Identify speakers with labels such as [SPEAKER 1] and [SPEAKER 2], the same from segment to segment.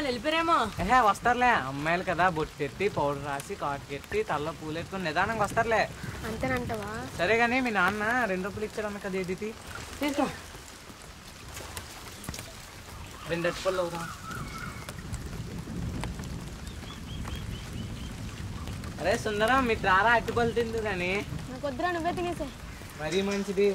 [SPEAKER 1] వాళ్ళు వెళ్ళిపోయారేమో
[SPEAKER 2] ఏహే వస్తారులే అమ్మాయిలు కదా బొట్టెట్టి పౌడర్ రాసి కాటుకెట్టి తలలో పూలెట్టుకుని నిదానంగా వస్తారులే
[SPEAKER 3] అంతేనంటవా
[SPEAKER 2] సరే కానీ మీ నాన్న రెండు రూపాయలు ఇచ్చారన్న కదా ఏది
[SPEAKER 1] తీసుకో
[SPEAKER 2] రెండు అట్టుపళ్ళు అవుతా అరే సుందరం మీ తారా అట్టుపళ్ళు తిందు కానీ
[SPEAKER 3] నాకు వద్దురా నువ్వే తినేసే
[SPEAKER 2] మరీ మంచిది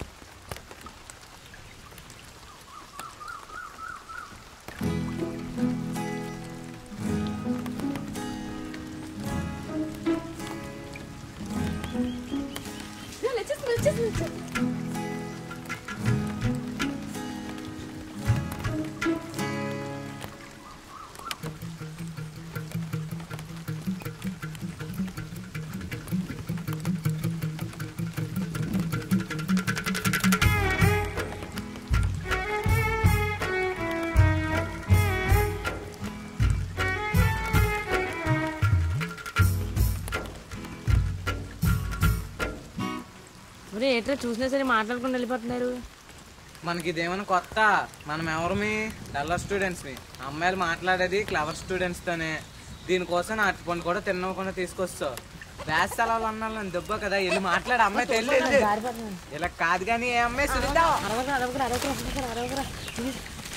[SPEAKER 1] ఒరే ఏట్రా చూసినా సరే మాట్లాడుకుని వెళ్ళిపోతున్నారు
[SPEAKER 2] మనకి ఇదేమైనా కొత్త మనం ఎవరమి డల్లర్ స్టూడెంట్స్ని అమ్మాయిలు మాట్లాడేది క్లవర్ స్టూడెంట్స్తోనే దీనికోసం నా అట్టుపండు కూడా తినకుండా తీసుకొస్తావు వేస్ట్ సెలవులు అన్నా దెబ్బ కదా వెళ్ళి మాట్లాడు అమ్మాయి తెల్లి ఇలా కాదు కానీ ఏ అమ్మాయి సునీత
[SPEAKER 1] అరవకరా అరవకరా అరవకరా అరవకరా అరవకరా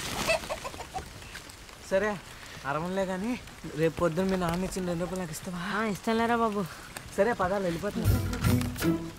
[SPEAKER 2] సరే అరవలే కానీ రేపు పొద్దున్న మీ నాన్న ఇచ్చిన రెండు రూపాయలు నాకు ఇస్తావా
[SPEAKER 1] ఇస్తానులేరా బాబు
[SPEAKER 2] సరే పదాలు వెళ్ళిపోతున్నా